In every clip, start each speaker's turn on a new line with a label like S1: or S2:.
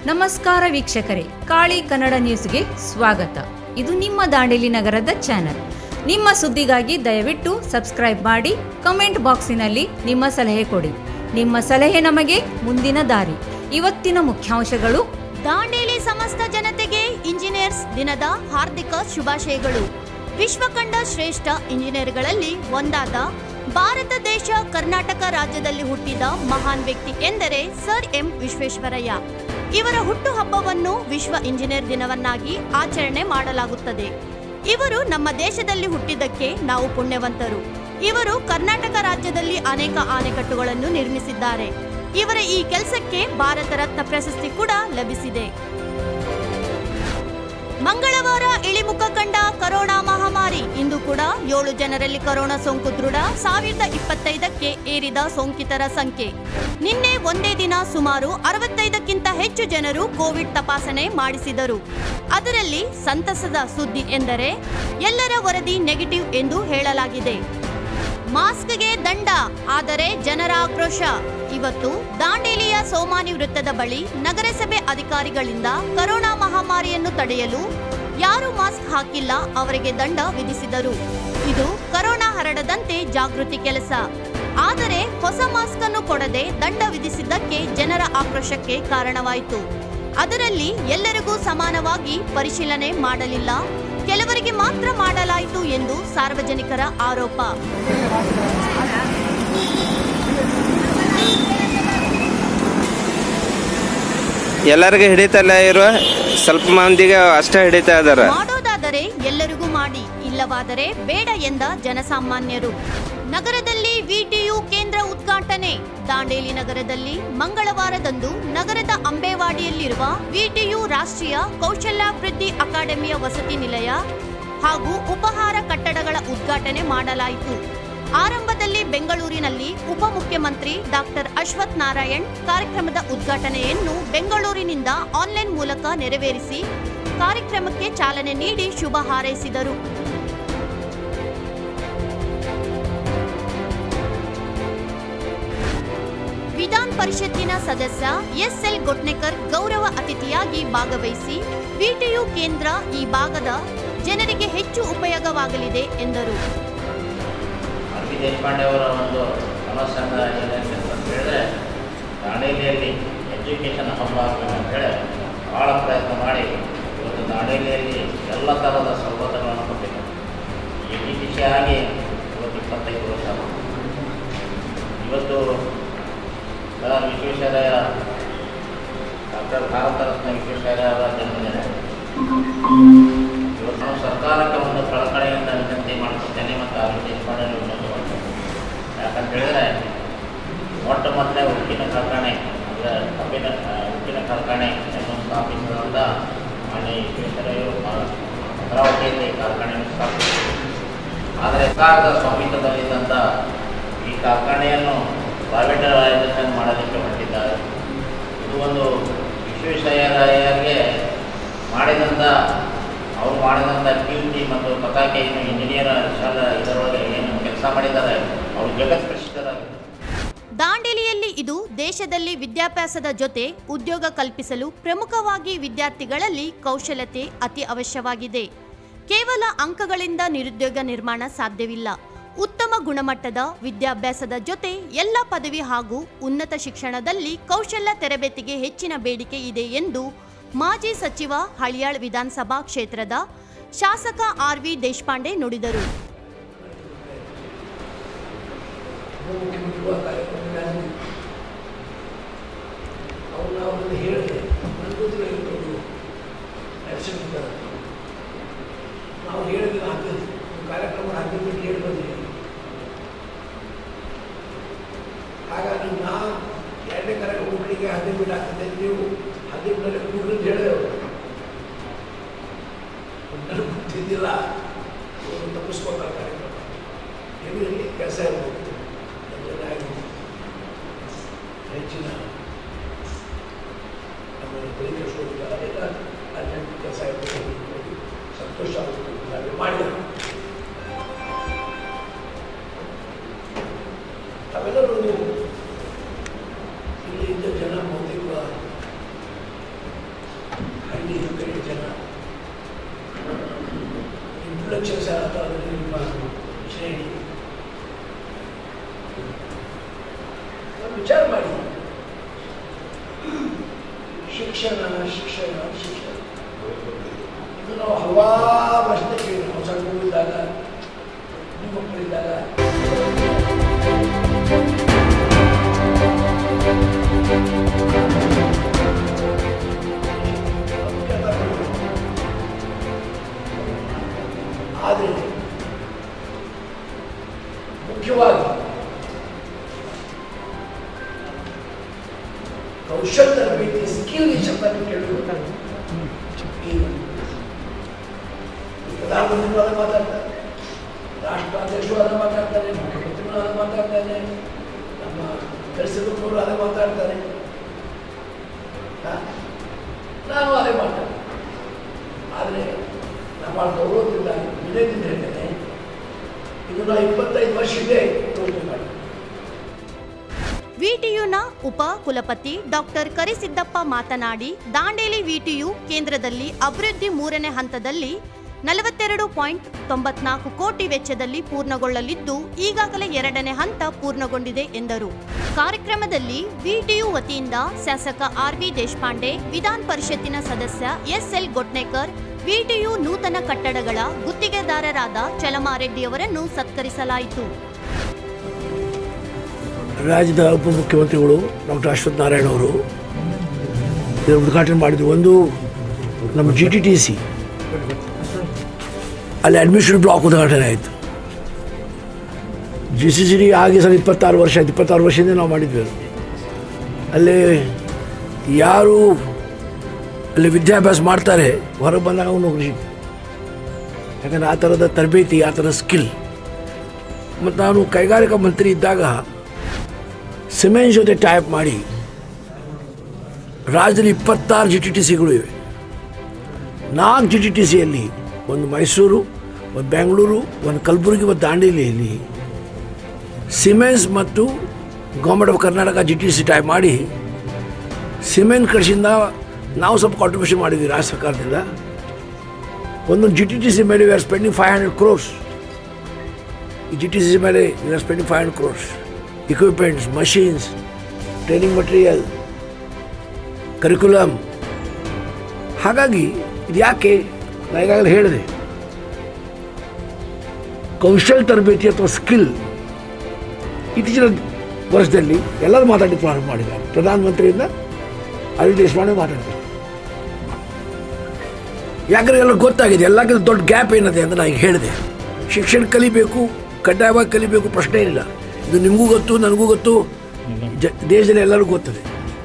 S1: ನಮಸ್ಕಾರ ವೀಕ್ಷಕರೇ ಕಾಳಿ ಕನ್ನಡ ನ್ಯೂಸ್ಗೆ ಸ್ವಾಗತ ಇದು ನಿಮ್ಮ ದಾಂಡೇಲಿ ನಗರದ ಚಾನೆಲ್ ನಿಮ್ಮ ಸುದ್ದಿಗಾಗಿ ದಯವಿಟ್ಟು ಸಬ್ಸ್ಕ್ರೈಬ್ ಮಾಡಿ ಕಮೆಂಟ್ ಬಾಕ್ಸಿನಲ್ಲಿ ನಿಮ್ಮ ಸಲಹೆ ಕೊಡಿ ನಿಮ್ಮ ಸಲಹೆ ನಮಗೆ ಮುಂದಿನ ದಾರಿ ಇವತ್ತಿನ ಮುಖ್ಯಾಂಶಗಳು
S2: ದಾಂಡೇಲಿ ಸಮಸ್ತ ಜನತೆಗೆ ಇಂಜಿನಿಯರ್ಸ್ ದಿನದ ಹಾರ್ದಿಕ ಶುಭಾಶಯಗಳು ವಿಶ್ವ ಕಂಡ ಶ್ರೇಷ್ಠ ಇಂಜಿನಿಯರ್ಗಳಲ್ಲಿ ಒಂದಾದ ಭಾರತ ದೇಶ ಕರ್ನಾಟಕ ರಾಜ್ಯದಲ್ಲಿ ಹುಟ್ಟಿದ ಮಹಾನ್ ವ್ಯಕ್ತಿ ಎಂದರೆ ಸರ್ ಎಂ ವಿಶ್ವೇಶ್ವರಯ್ಯ ಇವರ ಹುಟ್ಟುಹಬ್ಬವನ್ನು ವಿಶ್ವ ಇಂಜಿನಿಯರ್ ದಿನವನ್ನಾಗಿ ಆಚರಣೆ ಮಾಡಲಾಗುತ್ತದೆ ಇವರು ನಮ್ಮ ದೇಶದಲ್ಲಿ ಹುಟ್ಟಿದ್ದಕ್ಕೆ ನಾವು ಪುಣ್ಯವಂತರು ಇವರು ಕರ್ನಾಟಕ ರಾಜ್ಯದಲ್ಲಿ ಅನೇಕ ಆಣೆಕಟ್ಟುಗಳನ್ನು ನಿರ್ಮಿಸಿದ್ದಾರೆ ಇವರ ಈ ಕೆಲಸಕ್ಕೆ ಭಾರತ ರತ್ನ ಪ್ರಶಸ್ತಿ ಕೂಡ ಲಭಿಸಿದೆ ಮಂಗಳವಾರ ಇಳಿಮುಖ ಕಂಡ ಕೊರೋನಾ ಮಹಾಮಾರಿ ಇಂದು ಕೂಡ ಏಳು ಜನರಲ್ಲಿ ಕೊರೋನಾ ಸೋಂಕು ದೃಢ ಸಾವಿರದ ಇಪ್ಪತ್ತೈದಕ್ಕೆ ಏರಿದ ಸೋಂಕಿತರ ಸಂಖ್ಯೆ ನಿನ್ನೆ ಒಂದೇ ದಿನ ಸುಮಾರು ಅರವತ್ತೈದಕ್ಕಿಂತ ಹೆಚ್ಚು ಜನರು ಕೋವಿಡ್ ತಪಾಸಣೆ ಮಾಡಿಸಿದರು ಅದರಲ್ಲಿ ಸಂತಸದ ಸುದ್ದಿ ಎಂದರೆ ಎಲ್ಲರ ವರದಿ ನೆಗೆಟಿವ್ ಎಂದು ಹೇಳಲಾಗಿದೆ ಮಾಸ್ಕ್ಗೆ ದಂಡ ಆದರೆ ಜನರ ಆಕ್ರೋಶ ಇವತ್ತು ದಾಂಡೇಲಿಯ ಸೋಮಾನಿ ವೃತ್ತದ ಬಳಿ ನಗರಸಭೆ ಅಧಿಕಾರಿಗಳಿಂದ ಕರೋನಾ ಮಹಾಮಾರಿಯನ್ನು ತಡೆಯಲು ಯಾರು ಮಾಸ್ಕ್ ಹಾಕಿಲ್ಲ ಅವರಿಗೆ ದಂಡ ವಿಧಿಸಿದರು ಇದು ಕರೋನಾ ಹರಡದಂತೆ ಜಾಗೃತಿ ಕೆಲಸ ಆದರೆ ಹೊಸ ಮಾಸ್ಕ್ ಅನ್ನು ಕೊಡದೆ ದಂಡ ವಿಧಿಸಿದ್ದಕ್ಕೆ ಜನರ ಆಕ್ರೋಶಕ್ಕೆ ಕಾರಣವಾಯಿತು ಅದರಲ್ಲಿ ಎಲ್ಲರಿಗೂ ಸಮಾನವಾಗಿ ಪರಿಶೀಲನೆ ಮಾಡಲಿಲ್ಲ ಕೆಲವರಿಗೆ ಮಾತ್ರ ಮಾಡಲಾಯಿತು ಎಂದು ಸಾರ್ವಜನಿಕರ ಆರೋಪ
S3: ಎಲ್ಲರಿಗೂ ಹಿಡಿತಲ್ಲ ಇರುವ ಸ್ವಲ್ಪ ಮಂದಿಗೆ ಅಷ್ಟೇ ಹಿಡಿತಾ ಇದಾರ
S2: ಮಾಡೋದಾದರೆ ಎಲ್ಲರಿಗೂ ಮಾಡಿ ಇಲ್ಲವಾದರೆ ಬೇಡ ಎಂದ ಜನಸಾಮಾನ್ಯರು ನಗರದಲ್ಲಿ ವಿಟಿಯು ಕೇಂದ್ರ ಉದ್ಘಾಟನೆ ದಾಂಡೇಲಿ ನಗರದಲ್ಲಿ ಮಂಗಳವಾರದಂದು ನಗರದ ಅಂಬೇವಾಡಿಯಲ್ಲಿರುವ ವಿಟಿಯು ರಾಷ್ಟ್ರೀಯ ಕೌಶಲ್ಯಾಭಿವೃದ್ಧಿ ಅಕಾಡೆಮಿಯ ವಸತಿ ನಿಲಯ ಹಾಗೂ ಉಪಹಾರ ಕಟ್ಟಡಗಳ ಉದ್ಘಾಟನೆ ಮಾಡಲಾಯಿತು ಆರಂಭದಲ್ಲಿ ಬೆಂಗಳೂರಿನಲ್ಲಿ ಉಪಮುಖ್ಯಮಂತ್ರಿ ಡಾಕ್ಟರ್ ಅಶ್ವಥ್ ನಾರಾಯಣ್ ಕಾರ್ಯಕ್ರಮದ ಉದ್ಘಾಟನೆಯನ್ನು ಬೆಂಗಳೂರಿನಿಂದ ಆನ್ಲೈನ್ ಮೂಲಕ ನೆರವೇರಿಸಿ ಕಾರ್ಯಕ್ರಮಕ್ಕೆ ಚಾಲನೆ ನೀಡಿ ಶುಭ ಹಾರೈಸಿದರು ವಿಧಾನ ಪರಿಷತ್ತಿನ ಸದಸ್ಯ ಎಸ್ಎಲ್ ಗೊಟ್ನೆಕರ್ ಗೌರವ ಅತಿಥಿಯಾಗಿ ಭಾಗವಹಿಸಿ ವಿಟಿಯು ಕೇಂದ್ರ ಈ ಭಾಗದ ಜನರಿಗೆ ಹೆಚ್ಚು ಉಪಯೋಗವಾಗಲಿದೆ ಎಂದರು
S4: ಆರ್ ಪಿ ದೇಶಪಾಂಡೆ ಅವರ ಒಂದು ಸಮಸ್ಯೆಯಿಂದ ಏನಾಯ್ತು ಅಂತ ಹೇಳಿದ್ರೆ ದಾಂಡೇಲಿಯಲ್ಲಿ ಎಜುಕೇಷನ್ ಹಬ್ಬ ಆಗಬೇಕು ಅಂತೇಳಿ ಭಾಳ ಪ್ರಯತ್ನ ಮಾಡಿ ಇವತ್ತು ದಾಂಡೇಲಿಯಲ್ಲಿ ಎಲ್ಲ ಥರದ ಸವಲತ್ತುಗಳನ್ನು ಕೊಟ್ಟಿದ್ದಾರೆ ಈ ಈ ವಿಷಯ ಆಗಿ ಇವತ್ತು ಇಪ್ಪತ್ತೈದು ವರ್ಷ ಆಗಿದೆ. ಇವತ್ತು ಸರ್ ವಿಶ್ವೇಶ್ವರಯ್ಯ ಡಾಕ್ಟರ್ ಭಾರತ ರತ್ನ ವಿಶ್ವೇಶ್ವರಯ್ಯ ಅವರ ಜನ್ಮದಿನ ಇವತ್ತು ನಾವು ಸರ್ಕಾರಕ್ಕೆ ಒಂದು ಕಳಕಳಿಯಿಂದ ವಿನಂತಿ ಮಾಡ್ಕೊತೇನೆ ಮತ್ತು ಆರೋಗ್ಯ ದೇಶಪಾಂಡೆ ವಿನಂತಿ ಮಾಡ್ತೇನೆ ಯಾಕಂತ ಹೇಳಿದ್ರೆ ಮೊಟ್ಟ ಮೊದಲೇ ಉಕ್ಕಿನ ಕಾರ್ಖಾನೆ ಅಂದರೆ ಕಬ್ಬಿನ ಆ, ಉಕ್ಕಿನ ಕಾರ್ಖಾನೆಯನ್ನು ಸ್ಥಾಪಿಸಿದಂಥ ಮಾನ್ಯ ವಿಶ್ವೇಶ್ವರಯ್ಯರು ಭದ್ರಾವತಿಯಲ್ಲಿ ಕಾರ್ಖಾನೆಯನ್ನು ಸ್ಥಾಪಿಸಿದರು ಆದರೆ ಸರ್ಕಾರದ ಸ್ವಾಮಿತ್ವದಲ್ಲಿದ್ದಂಥ ಈ ಕಾರ್ಖಾನೆಯನ್ನು ಪ್ರೈವೇಟೈಸೇಷನ್ ಮಾಡೋದಕ್ಕೆ ಹೊರಟಿದ್ದಾರೆ ಇದು ಒಂದು ವಿಶ್ವೇಶ್ವರಯ್ಯಗೆ ಮಾಡಿದಂಥ ಅವ್ರು ಮಾಡಿದಂಥ ಕೀರ್ತಿ ಮತ್ತು ಪತಾಕೆ ಏನು ಇಂಜಿನಿಯರ್ ಶಾಲಾ ಇದರೊಳಗೆ ಏನು ಕೆಲಸ ಮಾಡಿದ್ದಾರೆ ಅವರು ಜಗತ್ ಪ್ರಸಿದ್ಧರಾಗಿದ್ದಾರೆ
S2: ದಾಂಡೇಲಿಯಲ್ಲಿ ಇದು ದೇಶದಲ್ಲಿ ವಿದ್ಯಾಭ್ಯಾಸದ ಜೊತೆ ಉದ್ಯೋಗ ಕಲ್ಪಿಸಲು ಪ್ರಮುಖವಾಗಿ ವಿದ್ಯಾರ್ಥಿಗಳಲ್ಲಿ ಕೌಶಲ್ಯತೆ ಅತಿ ಅವಶ್ಯವಾಗಿದೆ ಕೇವಲ ಅಂಕಗಳಿಂದ ನಿರುದ್ಯೋಗ ನಿರ್ಮಾಣ ಸಾಧ್ಯವಿಲ್ಲ ಉತ್ತಮ ಗುಣಮಟ್ಟದ ವಿದ್ಯಾಭ್ಯಾಸದ ಜೊತೆ ಎಲ್ಲ ಪದವಿ ಹಾಗೂ ಉನ್ನತ ಶಿಕ್ಷಣದಲ್ಲಿ ಕೌಶಲ್ಯ ತರಬೇತಿಗೆ ಹೆಚ್ಚಿನ ಬೇಡಿಕೆ ಇದೆ ಎಂದು ಮಾಜಿ ಸಚಿವ ಹಳಿಯಾಳ್ ವಿಧಾನಸಭಾ ಕ್ಷೇತ್ರದ ಶಾಸಕ ಆರ್ ವಿ ದೇಶಪಾಂಡೆ ನುಡಿದರು
S5: ಮುಖ್ಯಮಂತ್ರಿಗಳ ಕಾರ್ಯಕ್ರಮಗಳಲ್ಲಿ ಅವ್ರನ್ನ ಅವ್ರನ್ನ ಹೇಳಿದೆ ನನಗೂ ಇರ್ಬೋದು ನಡೆಸಿರ್ತಾರೆ ನಾವು ಹೇಳಿದ್ರೆ ಹದಿನೈದು ಕಾರ್ಯಕ್ರಮ ಹದಿನೈದು ಮಿನಿಟ್ ಹೇಳಿ ಬಂದಿದ್ದೀವಿ ಹಾಗಾಗಿ ನಾ ಎರಡನೇ ಕಾರ್ಯಕ್ರಮ ಮಕ್ಕಳಿಗೆ ಹದಿನೈದು ಮಿನಿಟ್ ಆಗ್ತದೆ ನೀವು ಹದಿನೈದು ಮಿನಿಟ್ ಕೂಡ್ರಿ ಅಂತ ಹೇಳಿದೆ ಅವರು ನನಗೆ ಗೊತ್ತಿದ್ದಿಲ್ಲ ಅವರು ತಪ್ಪಿಸ್ಕೊಳ್ತಾರೆ ಕಾರ್ಯಕ್ರಮ ಎಲ್ಲಿ ಕೆಲಸ ಇರ್ಬೋದು ಅದರಿಂದಾಗಿ ಹೆಚ್ಚಿನ ನಮ್ಮನ್ನು ಪರಿಕರಿಸ್ಕೊಂಡಿದ್ದಾರೆ ಅದೆಲ್ಲ ಅರ್ಜೆಂಟ್ ಕೆಲಸ ಇರ್ಬೋದು ಸಂತೋಷ ಆಗುತ್ತೆ ನಾವೇ ಮಾಡಿದರು ತಾವೆಲ್ಲರೂ ಇಲ್ಲಿ ಇದ್ದ ಜನ ಬಹುತೇಕ ಅಕ್ಷರಶ ಅಥವಾ ಅದರಲ್ಲಿ ನಿಮ್ಮ ಶ್ರೇಣಿ ಒಂದು ವಿಚಾರ ಮಾಡಿ ಶಿಕ್ಷಣ ಶಿಕ್ಷಣ ಶಿಕ್ಷಣ ಇದು ನಾವು ಹಲವಾರು ಪ್ರಶ್ನೆ ಕೇಳಿ ನಾವು ಸಣ್ಣ ಮಗುವಿದ್ದಾಗ ನಿಮ್ಮ ಮಕ್ಕಳಿದ್ದಾಗ ಆದರೆ ಮುಖ್ಯವಾಗಿ ಕೌಶಲ್ಯ ತರಬೇತಿ ಸ್ಕಿಲ್ ಶಬ್ದ ಕೇಳುವುದು ಈ ಪ್ರಧಾನಮಂತ್ರಿಗಳು ಅದನ್ನು ಮಾತಾಡ್ತಾರೆ ರಾಷ್ಟ್ರಾಧ್ಯಕ್ಷರು ಅದನ್ನು ಮಾತಾಡ್ತಾರೆ ಮುಖ್ಯಮಂತ್ರಿಗಳು ಅದನ್ನು ಮಾತಾಡ್ತಾರೆ ನಮ್ಮ ಕಳಿಸಿದವರು ಅದೇ ಮಾತಾಡ್ತಾರೆ ಹಾ? ನಾನು ಅದೇ ಮಾತಾಡ್ತೇನೆ ಆದರೆ ನಮ್ಮ ಗೌರವದಿಂದ ವಿನಯದಿಂದ ಹೇಳ್ತೇನೆ ಇದು ನಾವು ಇಪ್ಪತ್ತೈದು ವರ್ಷ ಹಿಂದೆ ಯೋಚನೆ ಮಾಡಿ
S2: ವಿಟಿಯುನ ಉಪ ಕುಲಪತಿ ಡಾಕ್ಟರ್ ಕರಿಸಿದ್ದಪ್ಪ ಮಾತನಾಡಿ ದಾಂಡೇಲಿ ವಿಟಿಯು ಕೇಂದ್ರದಲ್ಲಿ ಅಭಿವೃದ್ಧಿ ಮೂರನೇ ಹಂತದಲ್ಲಿ ನಲವತ್ತೆರಡು ಪಾಯಿಂಟ್ ತೊಂಬತ್ನಾಲ್ಕು ಕೋಟಿ ವೆಚ್ಚದಲ್ಲಿ ಪೂರ್ಣಗೊಳ್ಳಲಿದ್ದು ಈಗಾಗಲೇ ಎರಡನೇ ಹಂತ ಪೂರ್ಣಗೊಂಡಿದೆ ಎಂದರು ಕಾರ್ಯಕ್ರಮದಲ್ಲಿ ವಿಟಿಯು ವತಿಯಿಂದ ಶಾಸಕ ಆರ್ ವಿ ದೇಶಪಾಂಡೆ ವಿಧಾನ ಪರಿಷತ್ತಿನ ಸದಸ್ಯ ಎಸ್ಎಲ್ ಗೊಟ್ನೇಕರ್ ವಿಟಿಯು ನೂತನ ಕಟ್ಟಡಗಳ ಗುತ್ತಿಗೆದಾರರಾದ ಚಲಮಾರೆಡ್ಡಿಯವರನ್ನು ಸತ್ಕರಿಸಲಾಯಿತು
S5: ರಾಜ್ಯದ ಉಪಮುಖ್ಯಮಂತ್ರಿಗಳು ಡಾಕ್ಟರ್ ಅಶ್ವಥ್ ನಾರಾಯಣ ಅವರು ಇದನ್ನು ಉದ್ಘಾಟನೆ ಮಾಡಿದ್ರು ಒಂದು ನಮ್ಮ ಜಿ ಟಿ ಟಿ ಸಿ ಅಲ್ಲಿ ಅಡ್ಮಿಷನ್ ಬ್ಲಾಕ್ ಉದ್ಘಾಟನೆ ಆಯಿತು ಜಿ ಸಿ ಸಿ ಡಿ ಆಗಿ ಸರ್ ಇಪ್ಪತ್ತಾರು ವರ್ಷ ಆಯ್ತು ಇಪ್ಪತ್ತಾರು ವರ್ಷದಿಂದ ನಾವು ಮಾಡಿದ್ವಿ ಅದು. ಅಲ್ಲಿ ಯಾರು ಅಲ್ಲಿ ವಿದ್ಯಾಭ್ಯಾಸ ಮಾಡ್ತಾರೆ ಹೊರಗೆ ಬಂದಾಗ ಅವನು ನೌಕರಿ ಸಿಗ್ತದೆ. ಯಾಕಂದರೆ ಆ ಥರದ ತರಬೇತಿ ಆ ಥರದ ಸ್ಕಿಲ್ ಮತ್ತು ನಾನು ಕೈಗಾರಿಕಾ ಮಂತ್ರಿ ಇದ್ದಾಗ ಸಿಮೆಂಟ್ ಜೊತೆ ಟೈಪ್ ಮಾಡಿ ರಾಜ್ಯದಲ್ಲಿ ಇಪ್ಪತ್ತಾರು ಜಿ ಟಿ ಟಿ ಸಿಗಳು ಇವೆ ನಾಲ್ಕು ಜಿ ಟಿ ಟಿ ಸಿಯಲ್ಲಿ ಒಂದು ಮೈಸೂರು ಒಂದು ಬೆಂಗಳೂರು ಒಂದು ಕಲಬುರಗಿ ಮತ್ತು ದಾಂಡೇಲಿಯಲ್ಲಿ ಸಿಮೆಂಟ್ಸ್ ಮತ್ತು government of Karnataka G T C type ಮಾಡಿ ಸಿಮೆಂಟ್ ಕಡೆಯಿಂದ ನಾವು ಸ್ವಲ್ಪ ಕಾಂಟ್ರಿಬ್ಯೂಷನ್ ಮಾಡಿದ್ವಿ ರಾಜ್ಯ ಸರ್ಕಾರದಿಂದ ಒಂದೊಂದು ಜಿ ಟಿ ಟಿ ಸಿ ಮೇಲೆ we are spending five hundred crores ಈ ಜಿ ಟಿ ಸಿ ಮೇಲೆ we are spending five hundred crores equipments machines training material curriculum ಹಾಗಾಗಿ ಇದು ಯಾಕೆ ನಾ ಈಗಾಗಲೇ ಹೇಳಿದೆ ಕೌಶಲ್ ತರಬೇತಿ ಅಥವಾ ಸ್ಕಿಲ್ ಇತ್ತೀಚಿನ ವರ್ಷದಲ್ಲಿ ಎಲ್ಲರೂ ಮಾತಾಡಿ ಪ್ರಾರಂಭ ಮಾಡಿದ್ದಾರೆ ಪ್ರಧಾನಮಂತ್ರಿಯಿಂದ ಅರವಿಂದ್ ದೇಶಪಾಂಡೆ ಮಾತಾಡ್ತಾರೆ ಯಾಕಂದ್ರೆ ಎಲ್ಲ ಗೊತ್ತಾಗಿದೆ ಎಲ್ಲಕ್ಕಿಂತ ದೊಡ್ಡ ಗ್ಯಾಪ್ ಏನಿದೆ ಅಂತ ನಾನು ಈಗ ಹೇಳಿದೆ ಶಿಕ್ಷಣ ಕಲಿಬೇಕು ಕಡ್ಡಾಯವಾಗಿ ಕಲಿಬೇಕು ಪ್ರಶ್ನೆ ಇಲ್ಲ ಇದು ನಿಮಗೂ ಗೊತ್ತು ನನಗೂ ಗೊತ್ತು ಜ ದೇಶದಲ್ಲಿ ಎಲ್ಲರಿಗೂ ಗೊತ್ತದೆ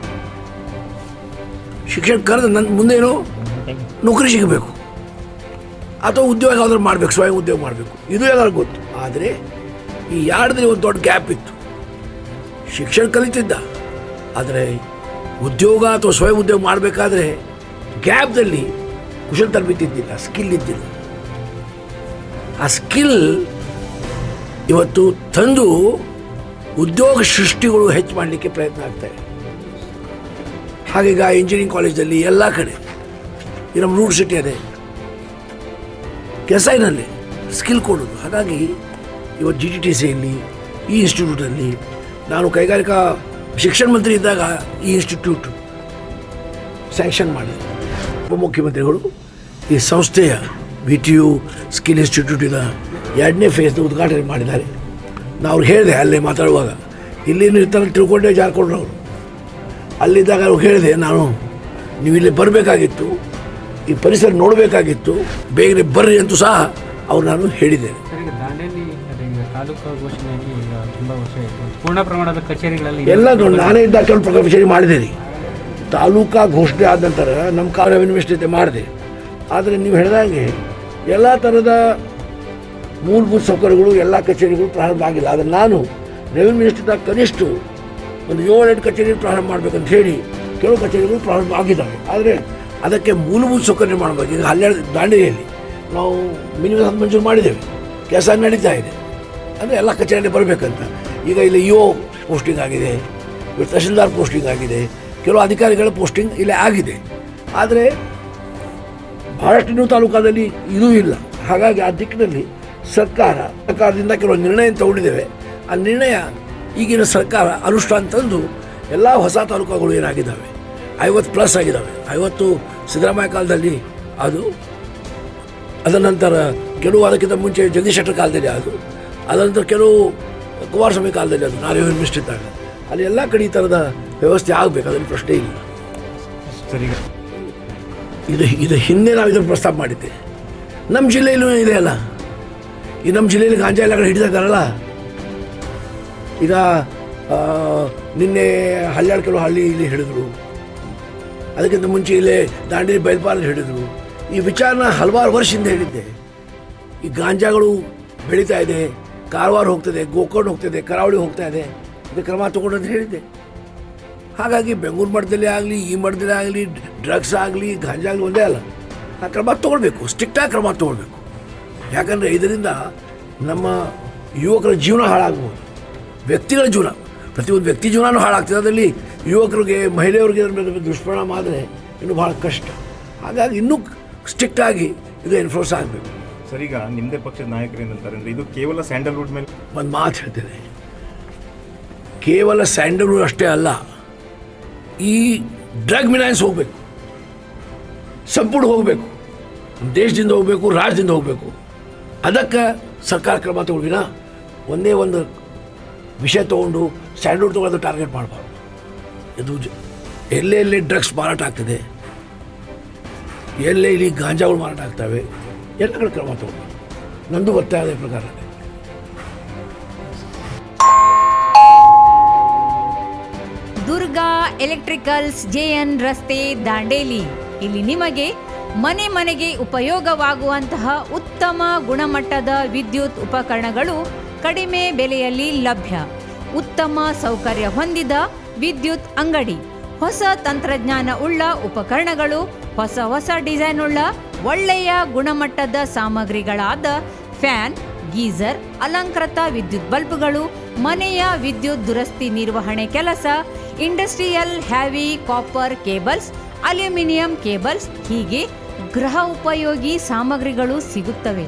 S5: ಶಿಕ್ಷಣ ಕರೆದು ನನ್ನ ಮುಂದೇನು ನೌಕರಿ ಸಿಗಬೇಕು ಅಥವಾ ಉದ್ಯೋಗ ಯಾವ್ದಾದ್ರು ಮಾಡಬೇಕು ಸ್ವಯಂ ಉದ್ಯೋಗ ಮಾಡಬೇಕು ಇದು ಎಲ್ಲರಿಗೂ ಗೊತ್ತು ಆದರೆ ಈ ಎರಡದಲ್ಲಿ ಒಂದು ದೊಡ್ಡ ಗ್ಯಾಪ್ ಇತ್ತು ಶಿಕ್ಷಣ ಕಲಿತಿದ್ದ ಆದರೆ ಉದ್ಯೋಗ ಅಥವಾ ಸ್ವಯಂ ಉದ್ಯೋಗ ಮಾಡಬೇಕಾದ್ರೆ ಗ್ಯಾಪ್ದಲ್ಲಿ ಕುಶಲ ತರಬೇತಿ ಇದ್ದಿಲ್ಲ ಸ್ಕಿಲ್ ಇದ್ದಿಲ್ಲ ಆ ಸ್ಕಿಲ್ ಇವತ್ತು ತಂದು ಉದ್ಯೋಗ ಸೃಷ್ಟಿಗಳು ಹೆಚ್ಚು ಮಾಡಲಿಕ್ಕೆ ಪ್ರಯತ್ನ ಆಗ್ತಾಯಿದೆ ಹಾಗೀಗ ಇಂಜಿನಿಯರಿಂಗ್ ಕಾಲೇಜಲ್ಲಿ ಎಲ್ಲ ಕಡೆ ಈ ನಮ್ಮ ರೂಟ್ ಸಿಟಿ ಅದೇ ಕೆಸೈನಲ್ಲಿ ಸ್ಕಿಲ್ ಕೊಡೋದು ಹಾಗಾಗಿ ಇವತ್ತು ಜಿ ಟಿ ಟಿ ಸಿಯಲ್ಲಿ ಈ ಇನ್ಸ್ಟಿಟ್ಯೂಟಲ್ಲಿ ನಾನು ಕೈಗಾರಿಕಾ ಶಿಕ್ಷಣ ಮಂತ್ರಿ ಇದ್ದಾಗ ಈ ಇನ್ಸ್ಟಿಟ್ಯೂಟ್ ಸ್ಯಾಂಕ್ಷನ್ ಮಾಡಿದೆ ಉಪಮುಖ್ಯಮಂತ್ರಿಗಳು ಈ ಸಂಸ್ಥೆಯ ವಿ ಟಿ ಯು ಸ್ಕಿಲ್ ಇನ್ಸ್ಟಿಟ್ಯೂಟಿನ ಎರಡನೇ ಫೇಸ್ನ ಉದ್ಘಾಟನೆ ಮಾಡಿದ್ದಾರೆ ನಾವು ಅವ್ರಿಗೆ ಹೇಳಿದೆ ಅಲ್ಲೇ ಮಾತಾಡುವಾಗ ಇಲ್ಲಿನ ಇರ್ತಾರೆ ತಿಳ್ಕೊಂಡೇ ಜಾರ್ಕೊಂಡ್ರು ಅವರು ಅಲ್ಲಿದ್ದಾಗ ಅವ್ರಿಗೆ ಹೇಳಿದೆ ನಾನು ನೀವು ಇಲ್ಲಿ ಬರಬೇಕಾಗಿತ್ತು ಈ ಪರಿಸರ ನೋಡಬೇಕಾಗಿತ್ತು ಬೇಗನೆ ಬರ್ರಿ ಅಂತೂ ಸಹ ಅವ್ರು ನಾನು ಹೇಳಿದ್ದೇನೆ
S6: ಸರ್ ಈಗ ದಾಂಡೇಲಿ ಅದೇ ಈಗ ತಾಲೂಕು ಘೋಷಣೆಯಾಗಿ ಈಗ ತುಂಬ ವರ್ಷ ಆಯಿತು ಪೂರ್ಣ ಪ್ರಮಾಣದ ಕಚೇರಿಗಳಲ್ಲಿ
S5: ಎಲ್ಲ ನೋಡಿ ನಾನೇ ಇದ್ದಾಗ ಕೆಲವು ಪ್ರಕಟಣೆ ಮಾಡಿದ್ದೀನಿ ತಾಲೂಕಾ ಘೋಷಣೆ ಆದ ನಂತರ ನಮ್ಮ ಕಾರ್ಯ ಇನ್ವೆಸ್ಟಿತೆ ಮಾಡಿದೆ ಆದರೆ ನೀವು ಹೇಳಿದಾಗೆ ಎಲ್ಲ ಥರದ ಮೂಲಭೂತ ಸೌಕರ್ಯಗಳು ಎಲ್ಲ ಕಚೇರಿಗಳು ಪ್ರಾರಂಭ ಆಗಿಲ್ಲ ಆದರೆ ನಾನು ರೆವಿನ್ಯೂ ಮಿನಿಸ್ಟ್ರಿದಾಗ ಕನಿಷ್ಠ ಒಂದು ಏಳೆಂಟು ಕಚೇರಿ ಪ್ರಾರಂಭ ಮಾಡಬೇಕಂತ ಹೇಳಿ ಕೆಲವು ಕಚೇರಿಗಳು ಪ್ರಾರಂಭ ಆಗಿದ್ದಾವೆ ಆದರೆ ಅದಕ್ಕೆ ಮೂಲಭೂತ ಸೌಕರ್ಯ ಮಾಡಬೇಕು ಈಗ ಹನ್ನೆರಡು ದಾಂಡೇಲಿಯಲ್ಲಿ ನಾವು ಮಿನಿಮಮ್ ಹತ್ತು ಮಂಜೂರು ಮಾಡಿದ್ದೇವೆ ಕೆಲಸ ನಡೀತಾ ಇದೆ ಅಂದರೆ ಎಲ್ಲ ಕಚೇರಿಯಲ್ಲಿ ಬರಬೇಕಂತ ಈಗ ಇಲ್ಲಿ ಇ ಒ ಪೋಸ್ಟಿಂಗ್ ಆಗಿದೆ ಇವತ್ತು ತಹಶೀಲ್ದಾರ್ ಪೋಸ್ಟಿಂಗ್ ಆಗಿದೆ ಕೆಲವು ಅಧಿಕಾರಿಗಳ ಪೋಸ್ಟಿಂಗ್ ಇಲ್ಲೇ ಆಗಿದೆ ಆದರೆ ಭಾಳಷ್ಟು ಇನ್ನೂ ತಾಲೂಕಾದಲ್ಲಿ ಇದೂ ಇಲ್ಲ ಹಾಗಾಗಿ ಆ ದಿಕ್ಕಿನಲ್ಲಿ ಸರ್ಕಾರ ಸರ್ಕಾರದಿಂದ ಕೆಲವು ನಿರ್ಣಯ ತಗೊಂಡಿದ್ದೇವೆ ಆ ನಿರ್ಣಯ ಈಗಿನ ಸರ್ಕಾರ ಅನುಷ್ಠಾನ ತಂದು ಎಲ್ಲ ಹೊಸ ತಾಲೂಕುಗಳು ಏನಾಗಿದ್ದಾವೆ ಐವತ್ತು ಪ್ಲಸ್ ಆಗಿದ್ದಾವೆ ಐವತ್ತು ಸಿದ್ದರಾಮಯ್ಯ ಕಾಲದಲ್ಲಿ ಅದು ಅದರ ನಂತರ ಕೆಲವು ಅದಕ್ಕಿಂತ ಮುಂಚೆ ಜಗದೀಶ್ ಶೆಟ್ಟರ್ ಕಾಲದಲ್ಲಿ ಅದು ಅದರ ನಂತರ ಕೆಲವು ಕುಮಾರಸ್ವಾಮಿ ಕಾಲದಲ್ಲಿ ಅದು ನಾನೇ ಮಿನಿಸ್ಟರ್ ಇದ್ದಾಗ ಅಲ್ಲಿ ಎಲ್ಲ ಕಡೆ ಈ ಥರದ ವ್ಯವಸ್ಥೆ ಆಗಬೇಕು ಅದನ್ನು ಪ್ರಶ್ನೆ ಇಲ್ಲ
S7: ಸರ್ ಈಗ
S5: ಇದು ಇದು ಹಿಂದೆ ನಾವು ಇದನ್ನು ಪ್ರಸ್ತಾಪ ಮಾಡಿದ್ದೆ ನಮ್ಮ ಜಿಲ್ಲೆಯಲ್ಲೂ ಇದೆ ಅಲ್ಲ ಈ ನಮ್ಮ ಜಿಲ್ಲೆಯಲ್ಲಿ ಗಾಂಜಾ ಎಲ್ಲ ಕಡೆ ಹಿಡಿತಾ ಇದ್ದಾರಲ್ಲ ಈಗ ಆ, ನಿನ್ನೆ ಹಳ್ಯಾಳ ಕೆಲವು ಹಳ್ಳಿ ಇಲ್ಲಿ ಹಿಡಿದ್ರು ಅದಕ್ಕಿಂತ ಮುಂಚೆ ಇಲ್ಲೇ ದಾಂಡೇಲಿ ಬೈಲ್ಪಾಲ್ ಹಿಡಿದ್ರು ಈ ವಿಚಾರನ ಹಲವಾರು ವರ್ಷದಿಂದ ಹೇಳಿದ್ದೆ ಈ ಗಾಂಜಾಗಳು ಬೆಳೀತಾ ಇದೆ ಕಾರವಾರ ಹೋಗ್ತದೆ ಗೋಕರ್ಣ ಹೋಗ್ತದೆ ಕರಾವಳಿ ಹೋಗ್ತಾ ಇದೆ ಇದು ಕ್ರಮ ತಗೊಂಡು ಅಂತ ಹೇಳಿದ್ದೆ ಹಾಗಾಗಿ ಬೆಂಗಳೂರು ಮಟ್ಟದಲ್ಲಿ ಆಗಲಿ ಈ ಮಟ್ಟದಲ್ಲಿ ಆಗಲಿ ಡ್ರಗ್ಸ್ ಆಗಲಿ ಗಾಂಜಾ ಆಗಲಿ ಒಂದೇ ಅಲ್ಲ ಆ ಕ್ರಮ ತೊಗೊಳ್ಬೇಕು ಸ್ಟ್ರಿಕ್ಟಾಗಿ ಕ್ರಮ ತೊಗೊಳ್ಬೇಕು ಯಾಕಂದರೆ ಇದರಿಂದ ನಮ್ಮ ಯುವಕರ ಜೀವನ ಹಾಳಾಗ್ಬೋದು ವ್ಯಕ್ತಿಗಳ ಜೀವನ ಪ್ರತಿಯೊಂದು ವ್ಯಕ್ತಿ ಜೀವನನೂ ಹಾಳಾಗ್ತದೆ ಅದರಲ್ಲಿ ಯುವಕರಿಗೆ ಮಹಿಳೆಯರಿಗೆ ಅದ್ರ ಮೇಲೆ ದುಷ್ಪರಿಣಾಮ ಆದರೆ ಇನ್ನೂ ಭಾಳ ಕಷ್ಟ ಹಾಗಾಗಿ ಇನ್ನೂ ಸ್ಟ್ರಿಕ್ಟಾಗಿ ಇದು ಎನ್ಫೋರ್ಸ್ ಆಗಬೇಕು
S7: ಸರ್ ಈಗ ನಿಮ್ಮದೇ ಪಕ್ಷದ ನಾಯಕರು ಏನಂತಾರೆ ಅಂದರೆ ಇದು ಕೇವಲ ಸ್ಯಾಂಡಲ್ವುಡ್ ಮೇಲೆ
S5: ಒಂದು ಮಾತು ಹೇಳ್ತೇನೆ ಕೇವಲ ಸ್ಯಾಂಡಲ್ವುಡ್ ಅಷ್ಟೇ ಅಲ್ಲ ಈ ಡ್ರಗ್ ಮಿನಾಯಿಸ್ ಹೋಗಬೇಕು ಸಂಪೂರ್ಣ ಹೋಗಬೇಕು ದೇಶದಿಂದ ಹೋಗಬೇಕು ರಾಜ್ಯದಿಂದ ಹೋಗಬೇಕು ಅದಕ್ಕೆ ಸರ್ಕಾರ ಕ್ರಮ ತಗೊಳ್ವಿನ ಒಂದೇ ಒಂದು ವಿಷಯ ತೊಗೊಂಡು ಸ್ಟ್ಯಾಂಡರ್ಡ್ ತೊಗೊಳೋದು ಟಾರ್ಗೆಟ್ ಮಾಡಬಾರ್ದು ಇದು ಜ- ಎಲ್ಲೇ ಎಲ್ಲೇ ಡ್ರಗ್ಸ್ ಮಾರಾಟ ಆಗ್ತದೆ ಎಲ್ಲೇ ಇಲ್ಲಿ ಗಾಂಜಾಗಳು ಮಾರಾಟ ಆಗ್ತವೆ ಎಲ್ಲ ಕಡೆ ಕ್ರಮ ತಗೊಳ್ಬೇಕು ನಂದು ಒತ್ತಾಯ ಅದೇ ಪ್ರಕಾರ
S1: ದುರ್ಗಾ ಎಲೆಕ್ಟ್ರಿಕಲ್ಸ್ ಜೆಎನ್ ರಸ್ತೆ ದಾಂಡೇಲಿ ಇಲ್ಲಿ ನಿಮಗೆ ಮನೆ ಮನೆಗೆ ಉಪಯೋಗವಾಗುವಂತಹ ಉತ್ತಮ ಗುಣಮಟ್ಟದ ವಿದ್ಯುತ್ ಉಪಕರಣಗಳು ಕಡಿಮೆ ಬೆಲೆಯಲ್ಲಿ ಲಭ್ಯ ಉತ್ತಮ ಸೌಕರ್ಯ ಹೊಂದಿದ ವಿದ್ಯುತ್ ಅಂಗಡಿ ಹೊಸ ತಂತ್ರಜ್ಞಾನ ಉಳ್ಳ ಉಪಕರಣಗಳು ಹೊಸ ಹೊಸ ಡಿಸೈನ್ ಉಳ್ಳ ಒಳ್ಳೆಯ ಗುಣಮಟ್ಟದ ಸಾಮಗ್ರಿಗಳಾದ ಫ್ಯಾನ್ ಗೀಸರ್ ಅಲಂಕೃತ ವಿದ್ಯುತ್ ಬಲ್ಬ್ಗಳು ಮನೆಯ ವಿದ್ಯುತ್ ದುರಸ್ತಿ ನಿರ್ವಹಣೆ ಕೆಲಸ industrial heavy copper cables aluminium cables ಹೀಗೆ ಗೃಹ ಉಪಯೋಗಿ ಸಾಮಗ್ರಿಗಳು ಸಿಗುತ್ತವೆ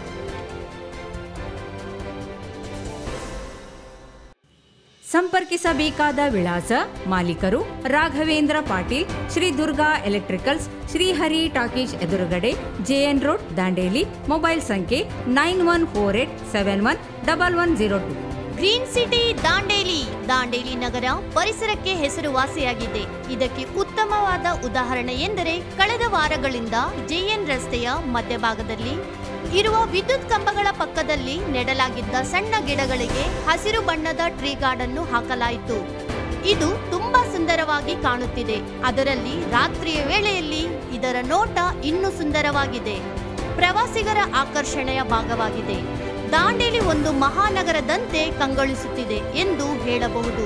S1: ಸಂಪರ್ಕಿಸಬೇಕಾದ ವಿಳಾಸ ಮಾಲೀಕರು ರಾಘವೇಂದ್ರ ಪಾಟೀಲ್ ಶ್ರೀ ದುರ್ಗಾ ಎಲೆಕ್ಟ್ರಿಕಲ್ಸ್ ಶ್ರೀಹರಿ ಟಾಕೀಸ್ ಎದುರುಗಡೆ ಜೆಎನ್ ರೋಡ್ ದಾಂಡೇಲಿ ಮೊಬೈಲ್ ಸಂಖ್ಯೆ nine one four eight seven one double one zero two
S2: green city Dandeli Dandeli ನಗರ ಪರಿಸರಕ್ಕೆ ಹೆಸರುವಾಸಿಯಾಗಿದೆ ಇದಕ್ಕೆ ಉತ್ತಮವಾದ ಉದಾಹರಣೆ ಎಂದರೆ ಕಳೆದ ವಾರಗಳಿಂದ ಜೆಎನ್ ರಸ್ತೆಯ ಮಧ್ಯಭಾಗದಲ್ಲಿ ಇರುವ ವಿದ್ಯುತ್ ಕಂಬಗಳ ಪಕ್ಕದಲ್ಲಿ ನೆಡಲಾಗಿದ್ದ ಸಣ್ಣ ಗಿಡಗಳಿಗೆ ಹಸಿರು ಬಣ್ಣದ ಟ್ರೀ ಗಾರ್ಡನ್ನು ಹಾಕಲಾಯಿತು ಇದು ತುಂಬಾ ಸುಂದರವಾಗಿ ಕಾಣುತ್ತಿದೆ ಅದರಲ್ಲಿ ರಾತ್ರಿಯ ವೇಳೆಯಲ್ಲಿ ಇದರ ನೋಟ ಇನ್ನೂ ಸುಂದರವಾಗಿದೆ ಪ್ರವಾಸಿಗರ ಆಕರ್ಷಣೆಯ ಭಾಗವಾಗಿದೆ ದಾಂಡೇಲಿ ಒಂದು ಮಹಾನಗರದಂತೆ ಕಂಗೊಳಿಸುತ್ತಿದೆ ಎಂದು ಹೇಳಬಹುದು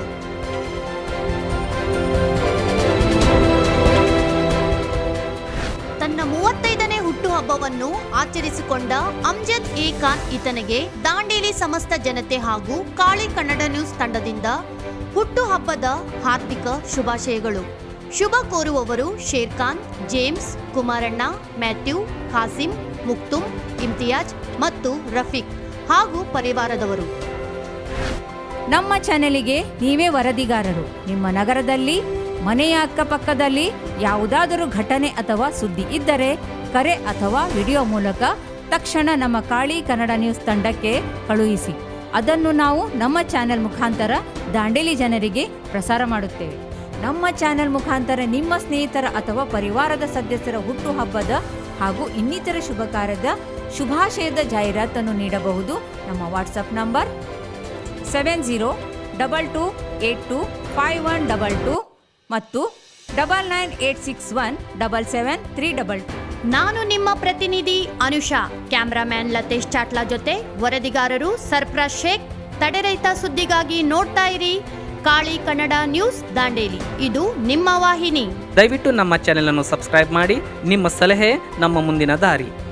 S2: ತನ್ನ ಮೂವತ್ತೈದನೇ ಹುಟ್ಟುಹಬ್ಬವನ್ನು ಆಚರಿಸಿಕೊಂಡ ಅಮ್ಜದ್ ಇ ಖಾನ್ ಈತನಿಗೆ ದಾಂಡೇಲಿ ಸಮಸ್ತ ಜನತೆ ಹಾಗೂ ಕಾಳಿ ಕನ್ನಡ ನ್ಯೂಸ್ ತಂಡದಿಂದ ಹುಟ್ಟುಹಬ್ಬದ ಹಾರ್ದಿಕ ಶುಭಾಶಯಗಳು ಶುಭ ಕೋರುವವರು ಶೇರ್ ಖಾನ್ ಜೇಮ್ಸ್ ಕುಮಾರಣ್ಣ ಮ್ಯಾಥ್ಯೂ ಖಾಸಿಂ ಮುಕ್ತುಮ್ ಇಮ್ತಿಯಾಜ್ ಮತ್ತು ರಫೀಕ್ ಹಾಗೂ ಪರಿವಾರದವರು
S1: ನಮ್ಮ ಚಾನೆಲಿಗೆ ನೀವೇ ವರದಿಗಾರರು ನಿಮ್ಮ ನಗರದಲ್ಲಿ ಮನೆಯ ಅಕ್ಕಪಕ್ಕದಲ್ಲಿ ಯಾವುದಾದರೂ ಘಟನೆ ಅಥವಾ ಸುದ್ದಿ ಇದ್ದರೆ ಕರೆ ಅಥವಾ ವಿಡಿಯೋ ಮೂಲಕ ತಕ್ಷಣ ನಮ್ಮ ಕಾಳಿ ಕನ್ನಡ ನ್ಯೂಸ್ ತಂಡಕ್ಕೆ ಕಳುಹಿಸಿ ಅದನ್ನು ನಾವು ನಮ್ಮ ಚಾನೆಲ್ ಮುಖಾಂತರ ದಾಂಡೇಲಿ ಜನರಿಗೆ ಪ್ರಸಾರ ಮಾಡುತ್ತೇವೆ ನಮ್ಮ ಚಾನೆಲ್ ಮುಖಾಂತರ ನಿಮ್ಮ ಸ್ನೇಹಿತರ ಅಥವಾ ಪರಿವಾರದ ಸದಸ್ಯರ ಹುಟ್ಟುಹಬ್ಬದ ಹಾಗೂ ಇನ್ನಿತರ ಶುಭ ಕಾರ್ಯದ ಶುಭಾಶಯದ ಜಾಹೀರಾತನ್ನು ನೀಡಬಹುದು ನಮ್ಮ WhatsApp number seven zero double two eight two five one double two ಮತ್ತು double nine eight six one double seven three double two
S2: ನಾನು ನಿಮ್ಮ ಪ್ರತಿನಿಧಿ ಅನುಷಾ ಕ್ಯಾಮ್ರಾಮ್ಯಾನ್ ಲತೇಶ್ ಚಾಟ್ಲಾ ಜೊತೆ ವರದಿಗಾರರು ಸರ್ಪ್ರಾಜ್ ಶೇಖ್ ತಡೆರಹಿತ ಸುದ್ದಿಗಾಗಿ ನೋಡ್ತಾ ಇರಿ ಕಾಳಿ ಕನ್ನಡ ನ್ಯೂಸ್ ದಾಂಡೇಲಿ ಇದು ನಿಮ್ಮ ವಾಹಿನಿ
S8: ದಯವಿಟ್ಟು ನಮ್ಮ ಚಾನೆಲ್ ಅನ್ನು ಸಬ್ಸ್ಕ್ರೈಬ್ ಮಾಡಿ ನಿಮ್ಮ ಸಲಹೆ ನಮ್ಮ ಮುಂದಿನ ದಾರಿ